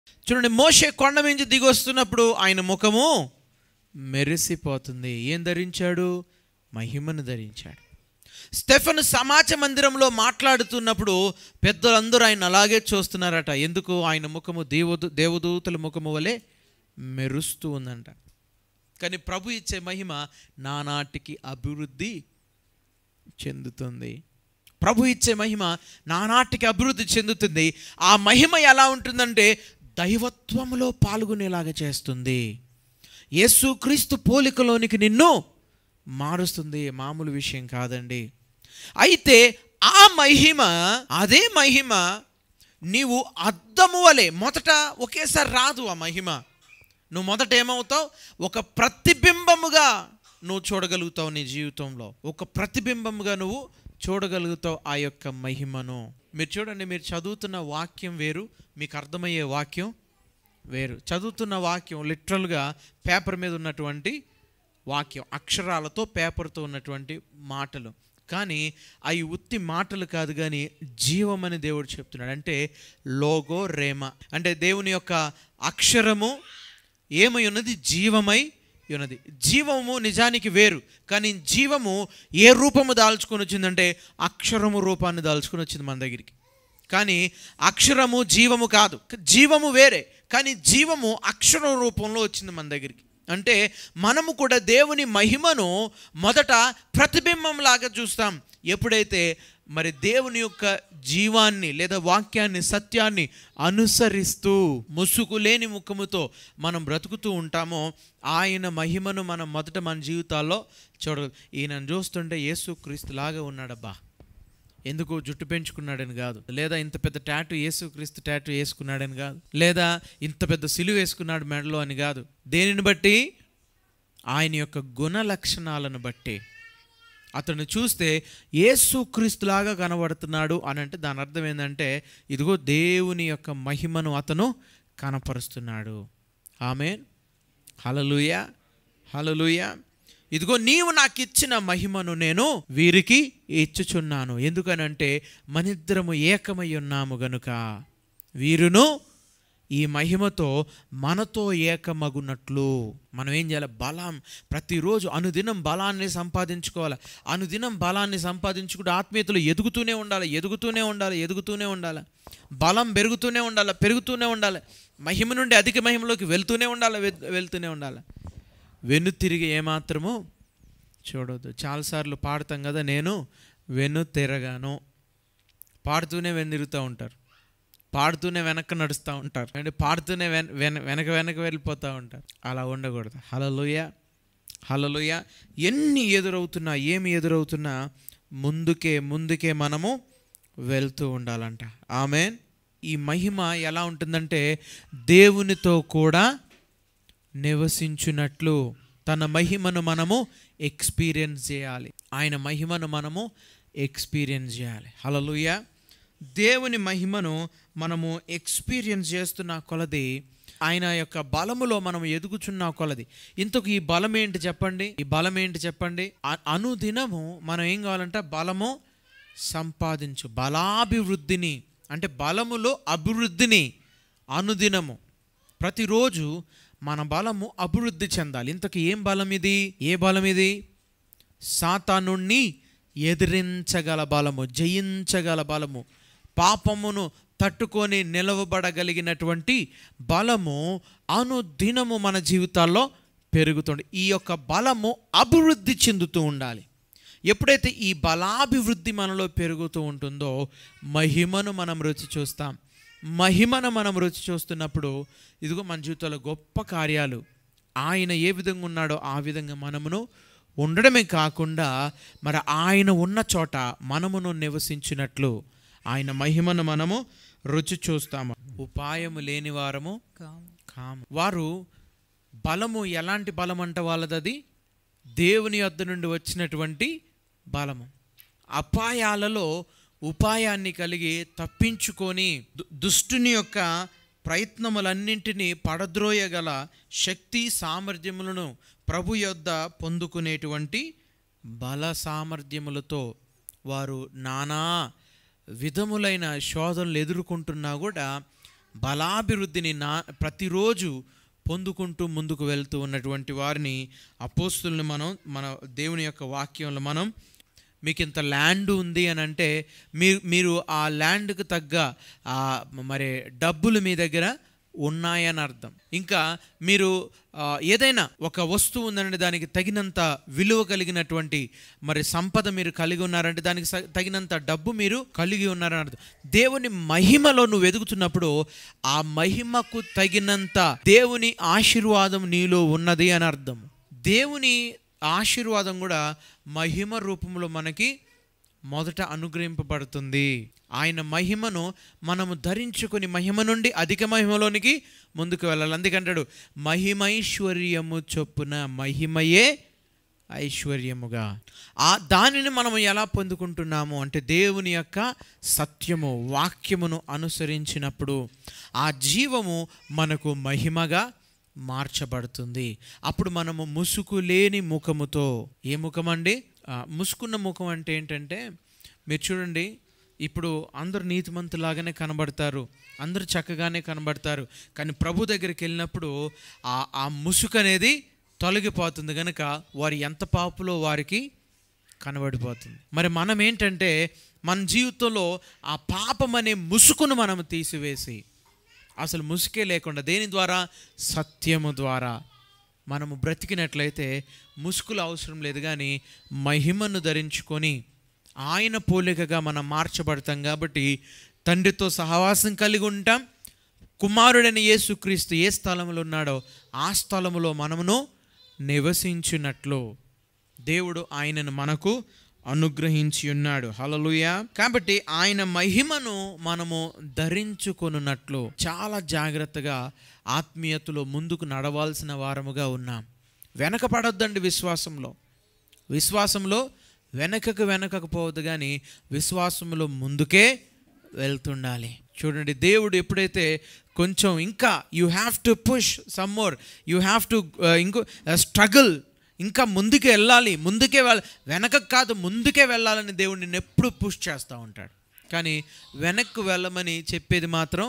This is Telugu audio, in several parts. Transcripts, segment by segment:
చూడండి మోషే కొండ మించి దిగి వస్తున్నప్పుడు ఆయన ముఖము మెరిసిపోతుంది ఏం ధరించాడు మహిమను ధరించాడు స్టెఫన్ సమాజ మందిరంలో మాట్లాడుతున్నప్పుడు పెద్దలందరూ ఆయన అలాగే చూస్తున్నారట ఎందుకు ఆయన ముఖము దేవదూ దేవదూతల ముఖము వలె మెరుస్తూ ఉందంట కానీ ప్రభు ఇచ్చే మహిమ నానాటికి అభివృద్ధి చెందుతుంది ప్రభు ఇచ్చే మహిమ నానాటికి అభివృద్ధి చెందుతుంది ఆ మహిమ ఎలా ఉంటుందంటే దైవత్వములో పాల్గొనేలాగా చేస్తుంది యేసుక్రీస్తు పోలికలోనికి నిన్ను మారుస్తుంది మామూలు విషయం కాదండి అయితే ఆ మహిమ అదే మహిమ నీవు అద్దము వలె మొదట ఒకేసారి రాదు ఆ మహిమ నువ్వు మొదట ఏమవుతావు ఒక ప్రతిబింబముగా నువ్వు చూడగలుగుతావు నీ జీవితంలో ఒక ప్రతిబింబముగా నువ్వు చూడగలుగుతావు ఆ యొక్క మహిమను మీరు చూడండి మీరు చదువుతున్న వాక్యం వేరు మీకు అర్థమయ్యే వాక్యం వేరు చదువుతున్న వాక్యం లిటరల్గా పేపర్ మీద ఉన్నటువంటి వాక్యం అక్షరాలతో పేపర్తో ఉన్నటువంటి మాటలు కానీ అవి ఉత్తి మాటలు కాదు కానీ జీవం అని దేవుడు చెప్తున్నాడు అంటే లోగో రేమ అంటే దేవుని యొక్క అక్షరము ఏమై ఉన్నది జీవమై ఉన్నది జీవము నిజానికి వేరు కానీ జీవము ఏ రూపము దాల్చుకొని వచ్చిందంటే అక్షరము రూపాన్ని దాల్చుకొని వచ్చింది మన దగ్గరికి కానీ అక్షరము జీవము కాదు జీవము వేరే కానీ జీవము అక్షర రూపంలో వచ్చింది మన దగ్గరికి అంటే మనము కూడా దేవుని మహిమను మొదట ప్రతిబింబంలాగా చూస్తాం ఎప్పుడైతే మరి దేవుని యొక్క జీవాన్ని లేదా వాక్యాన్ని సత్యాన్ని అనుసరిస్తూ ముసుగు లేని ముఖముతో మనం బ్రతుకుతూ ఉంటామో ఆయన మహిమను మనం మొదట మన జీవితాల్లో చూడ ఈయనను చూస్తుంటే యేసు క్రీస్తులాగా ఉన్నాడబ్బా ఎందుకు జుట్టు పెంచుకున్నాడని కాదు లేదా ఇంత పెద్ద టాటూ యేసుక్రీస్తు టాటూ వేసుకున్నాడని కాదు లేదా ఇంత పెద్ద సిలువ వేసుకున్నాడు మెడలో అని కాదు దేనిని బట్టి ఆయన యొక్క గుణ లక్షణాలను బట్టి అతను చూస్తే యేసుక్రీస్తులాగా కనబడుతున్నాడు అని అంటే దాని అర్థం ఏంటంటే ఇదిగో దేవుని యొక్క మహిమను అతను కనపరుస్తున్నాడు ఆమె హలలుయ హలలుయ ఇదిగో నీవు నాకు ఇచ్చిన మహిమను నేను వీరికి ఇచ్చుచున్నాను ఎందుకనంటే మనిద్దరము ఏకమై ఉన్నాము గనుక వీరును ఈ మహిమతో మనతో ఏకమగునట్లు మనం ఏం చేయాలి బలం ప్రతిరోజు అనుదినం బలాన్ని సంపాదించుకోవాలి అనుదినం బలాన్ని సంపాదించుకుంటూ ఆత్మీయతలు ఎదుగుతూనే ఉండాలి ఎదుగుతూనే ఉండాలి ఎదుగుతూనే ఉండాలి బలం పెరుగుతూనే ఉండాలి పెరుగుతూనే ఉండాలి మహిమ నుండి అధిక మహిమలోకి వెళ్తూనే ఉండాలి వె- వెళ్తూనే ఉండాలి వెను తిరిగి ఏమాత్రము చూడొద్దు చాలాసార్లు పాడతాం కదా నేను వెను తిరగాను పాడుతూనే వెనుదిరుగుతూ ఉంటారు పాడుతూనే వెనక్కి నడుస్తూ ఉంటారు అంటే పాడుతూనే వెన వెన వెనక వెనక వెళ్ళిపోతూ ఉంటారు అలా ఉండకూడదు హలలుయ హలలుయ ఎన్ని ఎదురవుతున్నా ఏమి ఎదురవుతున్నా ముందుకే ముందుకే మనము వెళ్తూ ఉండాలంట ఆమె ఈ మహిమ ఎలా ఉంటుందంటే దేవునితో కూడా నివసించున్నట్లు తన మహిమను మనము ఎక్స్పీరియన్స్ చేయాలి ఆయన మహిమను మనము ఎక్స్పీరియన్స్ చేయాలి హలలుయ దేవుని మహిమను మనము ఎక్స్పీరియన్స్ చేస్తున్న కొలది ఆయన యొక్క బలములో మనం ఎదుగుచున్న కొలది ఇంతకు ఈ బలం ఏంటి చెప్పండి ఈ బలం ఏంటి చెప్పండి అ- అనుదినము మనం ఏం కావాలంటే బలము సంపాదించు బలాభివృద్ధిని అంటే బలములో అభివృద్ధిని అనుదినము ప్రతిరోజు మన బలము అభివృద్ధి చెందాలి ఇంతకు ఏం బలం ఇది ఏ బలం ఇది సాతానుణ్ణి ఎదిరించగల బలము జయించగల బలము పాపమును తట్టుకొని నిలవబడగలిగినటువంటి బలము అనుదినము మన జీవితాల్లో పెరుగుతుంది ఈ యొక్క బలము అభివృద్ధి చెందుతూ ఉండాలి ఎప్పుడైతే ఈ బలాభివృద్ధి మనలో పెరుగుతూ ఉంటుందో మహిమను మనం రుచి చూస్తాం మహిమను మనం రుచి చూస్తున్నప్పుడు ఇదిగో మన జీవితంలో గొప్ప కార్యాలు ఆయన ఏ విధంగా ఉన్నాడో ఆ విధంగా మనమును ఉండడమే కాకుండా మరి ఆయన ఉన్న చోట మనమును నివసించినట్లు ఆయన మహిమను మనము రుచి చూస్తాము ఉపాయము లేని వారము కాము వారు బలము ఎలాంటి బలం అంట వాళ్ళది దేవుని యొద్ద నుండి వచ్చినటువంటి బలము అపాయాలలో ఉపాయాన్ని కలిగి తప్పించుకొని దు- దుష్టుని యొక్క ప్రయత్నములన్నింటినీ పడద్రోయగల శక్తి సామర్థ్యములను ప్రభు యొద్ద పొందుకునేటువంటి బల సామర్థ్యములతో వారు నానా విధములైన శోధనలు ఎదుర్కొంటున్నా కూడా బలాభివృద్ధిని నా ప్రతిరోజు పొందుకుంటూ ముందుకు వెళ్తూ ఉన్నటువంటి వారిని అపోస్తుల్ని మనం మన దేవుని యొక్క వాక్యంలో మనం మీకు ఇంత ల్యాండ్ ఉంది అని అంటే మీరు మీరు ఆ ల్యాండ్కి తగ్గ ఆ మరి డబ్బులు మీ దగ్గర ఉన్నాయని అర్థం ఇంకా మీరు ఆ, ఏదైనా ఒక వస్తువు ఉందంటే దానికి తగినంత విలువ కలిగినటువంటి మరి సంపద మీరు కలిగి ఉన్నారంటే దానికి స- తగినంత డబ్బు మీరు కలిగి ఉన్నారని అర్థం దేవుని మహిమలో నువ్వు ఎదుగుతున్నప్పుడు ఆ మహిమకు తగినంత దేవుని ఆశీర్వాదం నీలో ఉన్నది అని అర్థం దేవుని ఆశీర్వాదం కూడా మహిమ రూపంలో మనకి మొదట అనుగ్రహింపబడుతుంది ఆయన మహిమను మనము ధరించుకొని మహిమ నుండి అధిక మహిమలోనికి ముందుకు వెళ్ళాలి అందుకంటాడు మహిమైశ్వర్యము చొప్పున మహిమయే ఐశ్వర్యముగా ఆ దానిని మనం ఎలా పొందుకుంటున్నాము అంటే దేవుని యొక్క సత్యము వాక్యమును అనుసరించినప్పుడు ఆ జీవము మనకు మహిమగా మార్చబడుతుంది అప్పుడు మనము ముసుగు లేని ముఖముతో ఏ ముఖం అండి ఆ, ముసుకున్న ముఖం అంటే ఏంటంటే మీరు చూడండి ఇప్పుడు అందరు నీతిమంతులాగానే కనబడతారు అందరూ చక్కగానే కనబడతారు కానీ ప్రభు దగ్గరికి వెళ్ళినప్పుడు ఆ ఆ ముసుగు అనేది తొలగిపోతుంది కనుక వారు ఎంత పాపులో వారికి కనబడిపోతుంది మరి మనం ఏంటంటే మన జీవితంలో ఆ పాపం అనే ముసుగును మనం తీసివేసి అసలు ముసుకే లేకుండా దేని ద్వారా సత్యము ద్వారా మనము బ్రతికినట్లయితే ముసుగులు అవసరం లేదు కానీ మహిమను ధరించుకొని ఆయన పోలికగా మనం మార్చబడతాం కాబట్టి తండ్రితో సహవాసం కలిగి ఉంటాం కుమారుడైన యేసుక్రీస్తు ఏ స్థలంలో ఉన్నాడో ఆ స్థలములో మనమును నివసించినట్లు దేవుడు ఆయనను మనకు అనుగ్రహించి ఉన్నాడు హలలుయ కాబట్టి ఆయన మహిమను మనము ధరించుకొనున్నట్లు చాలా జాగ్రత్తగా ఆత్మీయతలో ముందుకు నడవాల్సిన వారముగా ఉన్నాం వెనకపడొద్దండి విశ్వాసంలో విశ్వాసంలో వెనకకు వెనకకు పోవద్దు కానీ విశ్వాసంలో ముందుకే వెళ్తుండాలి చూడండి దేవుడు ఎప్పుడైతే కొంచెం ఇంకా you have to push some more you have to ఇంకో స్ట్రగుల్ ఇంకా ముందుకే వెళ్ళాలి ముందుకే వెళ్ళ వెనకకు కాదు ముందుకే వెళ్ళాలని దేవుడు నిన్ను ఎప్పుడు పుష్ చేస్తూ ఉంటాడు కానీ వెనక్కు వెళ్ళమని చెప్పేది మాత్రం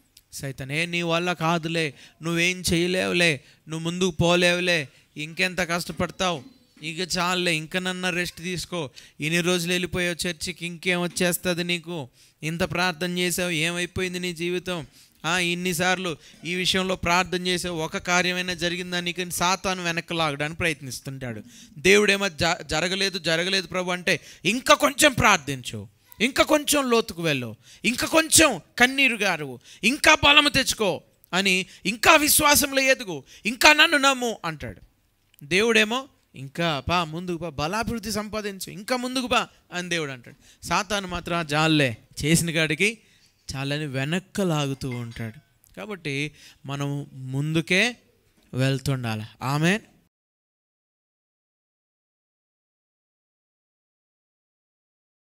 సైతనే నీ వల్ల కాదులే నువ్వేం చేయలేవులే నువ్వు ముందుకు పోలేవులే ఇంకెంత కష్టపడతావు ఇక చాలులే ఇంకనన్నా రెస్ట్ తీసుకో ఇన్ని రోజులు వెళ్ళిపోయావు చర్చికి ఇంకేం వచ్చేస్తుంది నీకు ఇంత ప్రార్థన చేసావు ఏమైపోయింది నీ జీవితం ఆ, ఇన్నిసార్లు ఈ విషయంలో ప్రార్థన చేసావు ఒక కార్యమైనా జరిగిందా నీకు అని సాతాను వెనక్కి లాగడానికి ప్రయత్నిస్తుంటాడు దేవుడేమో జ జరగలేదు జరగలేదు ప్రభు అంటే ఇంకా కొంచెం ప్రార్థించు ఇంకా కొంచెం లోతుకు వెళ్ళు ఇంకా కొంచెం కన్నీరు గారు ఇంకా బలము తెచ్చుకో అని ఇంకా విశ్వాసంలో ఎదుగు ఇంకా నన్ను నమ్ము అంటాడు దేవుడేమో ఇంకా పా ముందుకు పా బలాభివృద్ధి సంపాదించు ఇంకా ముందుకు పా అని దేవుడు అంటాడు సాతాను మాత్రం "ఆ, జాల్లే చేసిన కాడికి చాలని వెనక్కి లాగుతూ ఉంటాడు కాబట్టి మనం ముందుకే వెళ్తుండాలి ఆమె